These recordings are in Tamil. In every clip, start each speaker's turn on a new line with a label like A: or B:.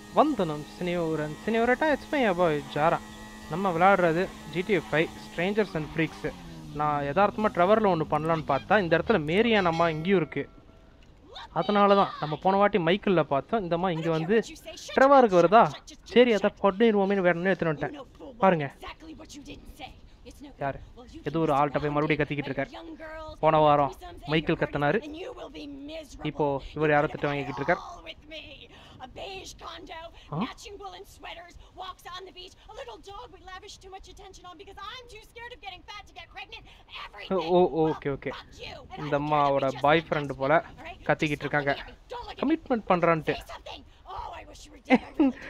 A: வந்தனம் சினியோரன் சினியோரட்டா இட்ஸ் மை அபாய் ஜாரா நம்ம விளையாடுறது GTF five strangers and freaks நான் யதார்த்தமாக ட்ரெவரில் ஒன்று பண்ணலான்னு பார்த்தா இந்த இடத்துல மேரியான் அம்மா இங்கேயும் இருக்குது அதனால தான் நம்ம போன வாட்டி மைக்கிளில் பார்த்தோம் இந்த அம்மா இங்கே வந்து ட்ரெவருக்கு வருதா சரி அதை பண்ணிடுவோமேனு வேணும்னு எடுத்துன்னு வந்துட்டேன் பாருங்க யாரு ஏதோ ஒரு ஆள்கிட்ட போய் மறுபடியும் கத்திக்கிட்டு இருக்காரு போன வாரம் மைக்கேல் கத்தினாரு இப்போ இவர் யாரோ திட்டம் வாங்கிக்கிட்டு இருக்கார்
B: A beige condo,
A: Huh?
B: matching woolen sweaters, walks on the beach, a little dog we lavish too much attention on because I'm too scared of getting fat to get pregnant. Everything.
A: Oh
B: Well,
A: okay okay
B: fuck you. And
A: இந்த
B: I'm
A: அம்மாவோட
B: scared of me
A: boy
B: just
A: friend
B: like
A: போல
B: this, alright?
A: கத்திக்கிட்டு
B: Stop
A: இருக்காங்க
B: looking at me. Don't look at me.
A: Commitment பண்ணுறான்ட்டு
B: Say something. Oh, I wish you were dead. I really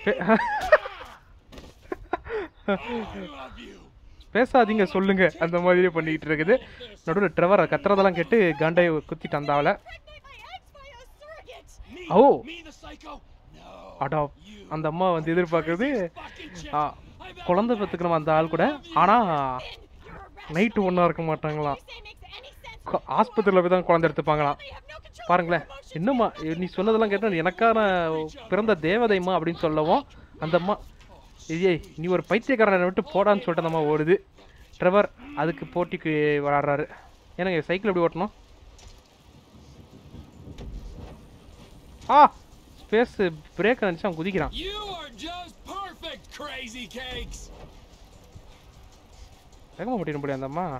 B: do.
A: பேசாதீங்க சொல்லுங்க அந்த மாதிரியே பண்ணிக்கிட்டு இருக்குது நடுவில் ட்ரெவரை கத்துறதெல்லாம் கேட்டு காண்டை குத்திட்டு வந்தாவல
B: Pregnant my ex by a surrogate.
C: Me?
A: Oh.
C: Me the psycho? No.
A: அடா அந்த அம்மா வந்து எதிர்பார்க்குறது
C: Fucking chick.
A: Ah,
C: I bet
A: குழந்தை பெற்றுக்கணும் அந்த ஆள் கூட ஆனால்
B: Then you're a rat.
A: Night ஒன்றா இருக்க மாட்டாங்களாம்
B: You say makes any sense.
A: கொ- ஆஸ்பத்திரியில் போய் தான் குழந்தை எடுத்துப்பாங்களாம்
B: They have no control
A: பாருங்களேன்
B: over emotions.
A: என்னம்மா நீ சொன்னதெல்லாம் கேட்டால் எனக்கான பிறந்த தேவதைம்மா அப்படின்னு சொல்லவும் அந்த அம்மா ஏய் நீ ஒரு பைத்தியக்காரனை விட்டு போடான்னு சொல்லிட்டு அந்த அம்மா ஓடுது ட்ரெவர் அதுக்கு போட்டிக்கு விளாட்றாரு ஏன்னாங்க சைக்கிள் எப்படி ஓட்டணும் ஆ ஸ்பேஸ் பிரேக் நினச்சி அவன் குதிக்கிறான்
C: You are just perfect, crazy cakes.
A: வேகமாக முடிய முடியும் அந்த அம்மா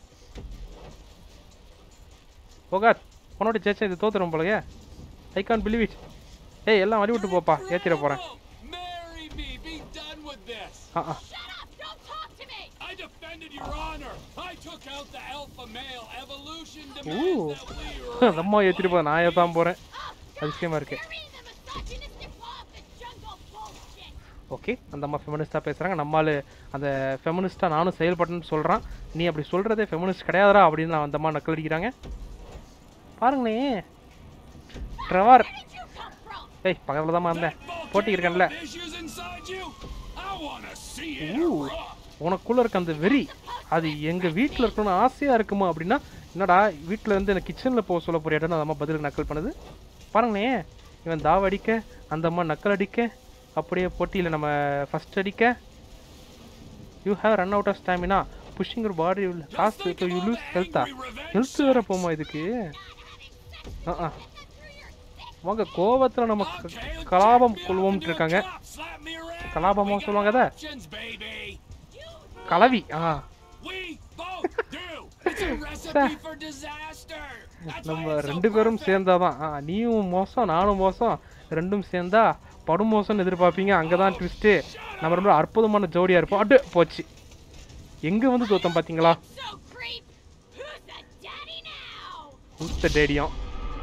A: போகாத் உன்னோட சேச்சா இது தோத்துரும் போலயே ஐ கான் பிலீவ் இட் ஏய் எல்லாம் வழி விட்டு போப்பா ஏற்றிட போகிறேன்
C: Incredible. Marry me. Be done with this.
A: Ah ah
B: Shut up! Don't talk to me!
C: I defended your honor. I took out the alpha male. Evolution
A: Ooh.
C: demands that we
A: அந்த அம்மா ஏற்றிட்டு போகிறேன் நான் ஏற்றாம போகிறேன்
B: Oh,
A: அதிசயமாக இருக்கு
B: Bury the misogynistic law of the jungle bullshit!
A: Okay அந்த அம்மா ஃபெமினிஸ்ட்டாக பேசுகிறாங்க நம்மால் அந்த ஃபெமினிஸ்ட்டாக நானும் செயல்பட்டேன்னு சொல்கிறான் நீ அப்படி சொல்கிறதே ஃபெமினிஸ்ட் கிடையாதுடா அப்படின்னு நான் அந்த அம்மா நக்கல் அடிக்கிறாங்க பாருங்களே Trevor
B: Where did you come from?
A: ஏய் பக்கத்தில் தான் இருந்தேன்
C: That
A: போட்டி இருக்கேன்ல
C: volcano of issues inside you. I wanna see it
A: who
C: erupt.
A: உனக்குள்ளே இருக்க அந்த வெறி அது எங்கள் வீட்டில் இருக்கணும்னு ஆசையாக இருக்குமா அப்படின்னா என்னடா வீட்டில் இருந்து எனக்கு கிச்சனில் போக சொல்ல போறியாடான்னு அந்த அம்மா பதிலுக்கு நக்கல் பண்ணுது பாருங்களே இவன் தாவ அடிக்க அந்த அம்மா நக்கல் அடிக்க அப்படியே போட்டியில் நம்ம ஃபர்ஸ்ட் அடிக்க you have run out of stamina pushing ஒரு பாடி காசு யூ லூஸ் ஹெல்த்தா ஹெல்த் வேற போமா இதுக்கு ஆ ஆ வாங்க கோவத்தில் நம்ம க-
C: Okay,
A: கலாபம்
C: check me out
A: கொள்வோம்ட்டு
C: when you
A: இருக்காங்க
C: top slap me around.
A: கலாபமா
C: We got
A: சொல்லுவாங்க அத?
C: options, baby.
A: கலவி ஆ
C: We both do. It's a recipe for disaster. That's why
A: நம்ம
C: it's so
A: ரெண்டு பேரும்
C: perfect.
A: சேர்ந்தாதான் ஆ, நீயும் மோசம் நானும் மோசம் ரெண்டும் சேர்ந்தா படும் மோசம்னு எதிர்பார்ப்பீங்க அங்கே தான் ட்விஸ்ட்டு நம்ம ரொம்ப அற்புதமான ஜோடியாக இருப்போம் அட்டு போச்சு எங்கே வந்து தோத்தம் பார்த்தீங்களா
B: So creep! Who's the daddy now?
A: ஊத்த டேடியம்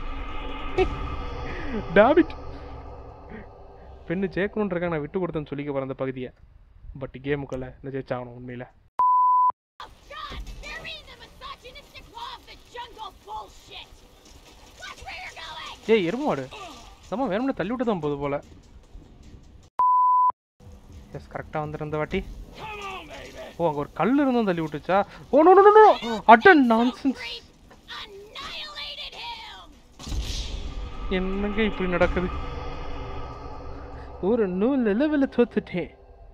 A: டாவிட் பெண்ணு ஜெயிக்கணுன்னு இருக்காங்க நான் விட்டு கொடுத்தேன்னு சொல்லிக்க போகிறேன் அந்த பகுதியை பட் கேமுக்குள்ள என்ன ஜெயிச்சாகணும் உண்மையில்
B: Oh God! Bury the misogynistic law of the jungle bullshit! Watch where you're going!
A: ஏய் எருமாடு நம்ம வேணும்னு தள்ளி விட்டு தான் போகுது போல எஸ் கரெக்டாக வந்துருந்த வாட்டி
C: Come on, baby.
A: ஓ அங்கே ஒரு கல் இருந்தும் தள்ளி விட்டுச்சா ஓ நோ நோ நோ அட்டன் நான்சென்ஸ்
B: Creep! Annihilated him!
A: என்னங்க இப்படி நடக்குது ஒரு நூல் லெவலில் தோத்துட்டேன்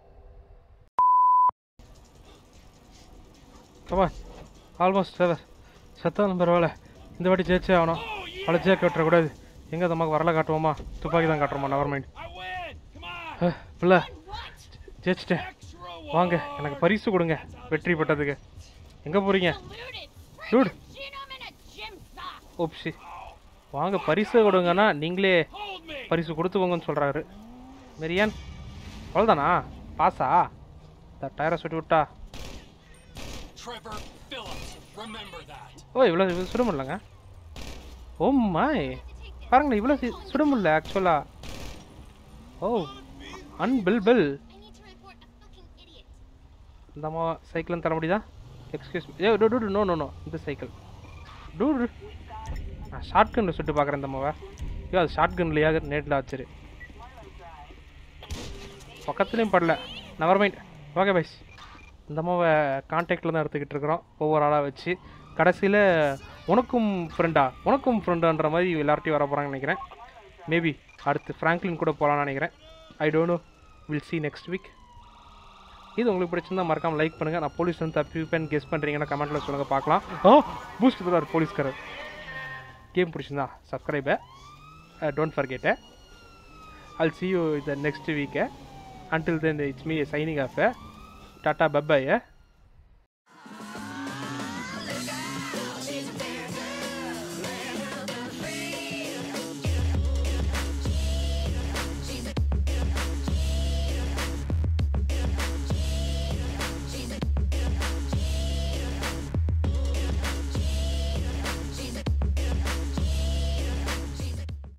A: கமா ஆல்மோஸ்ட் ஃபேவர் செத்தாலும் பரவாயில்ல இந்த வாட்டி ஜெயிச்சே ஆகணும் அவளை ஜெயிக்க விட்டுறக்கூடாது எங்கே அந்த அம்மாவுக்கு வரல காட்டுவோமா துப்பாக்கி தான் காட்டுறோமா never mind
C: I win. Come on.
A: பிள்ளை
B: What?
A: ஜெயிச்சிட்டேன்
C: Extra
A: வாங்க
C: one.
A: எனக்கு பரிசு கொடுங்க வெற்றி பெற்றதுக்கு எங்கே போகிறீங்க
B: Deluded!
A: Dude.
B: Freaking genome in a gym sock!
A: ஓப்ஸி வாங்க பரிசு கொடுங்கன்னா நீங்களே
C: Hold me.
A: பரிசு கொடுத்துக்கோங்கன்னு சொல்கிறாரு மெரியான் அவ்வளோதானா பாஸா இந்த டயரை சுட்டி விட்டா
C: Trevor Phillips. Remember that.
A: ஓ இவ்வளோ இவ்வளோ சுட முடியலங்க ஓ மாய் பாருங்களேன் இவ்வளோ சி- சுட முடியல ஆக்சுவலாக ஓ அன்பில் பில்
B: I need to report a fucking idiot.
A: இந்த அம்மா சைக்கிளும் தர முடியுதா எக்ஸ்கியூஸ் ஏ டூ டூ நோ நோ நோ இந்த சைக்கிள் டூ நான் ஷார்ட் கன்னில் சுட்டு பார்க்குறேன் இந்த அம்மாவை ஐயோ அது ஷார்ட் கன்லையா நேட்டில் வச்சிரு பக்கத்துலேயும் படல நவர் மைண்ட் ஓகே பைஸ் இந்த அம்மாவை கான்டாக்டில் தான் எடுத்துக்கிட்டு இருக்கிறோம் ஒவ்வொரு ஆளாக வச்சு கடைசியில் உனக்கும் ஃப்ரெண்டா உனக்கும் ஃப்ரெண்டான்ற மாதிரி எல்லார்ட்டையும் வர போகிறாங்கன்னு நினைக்கிறேன் மேபி அடுத்து ஃப்ராங்க்லின் கூட போகலான்னு நினைக்கிறேன் I don't know will see next week இது உங்களுக்கு பிடிச்சிருந்தா மறக்காம லைக் பண்ணுங்கள் நான் போலீஸ் வந்து தப்பிப்பேன் கெஸ் பண்ணுறீங்கன்னா கமெண்ட்டில் சொல்லுங்கள் பார்க்கலாம் ஆ பூஸ்ட் தருவார் போலீஸ்காரர் கேம் பிடிச்சிருந்தா சப்ஸ்கிரைபை don't forget I'll see you the next week. Eh? Until then, it's me signing off. Eh? Tata, bye bye. Eh?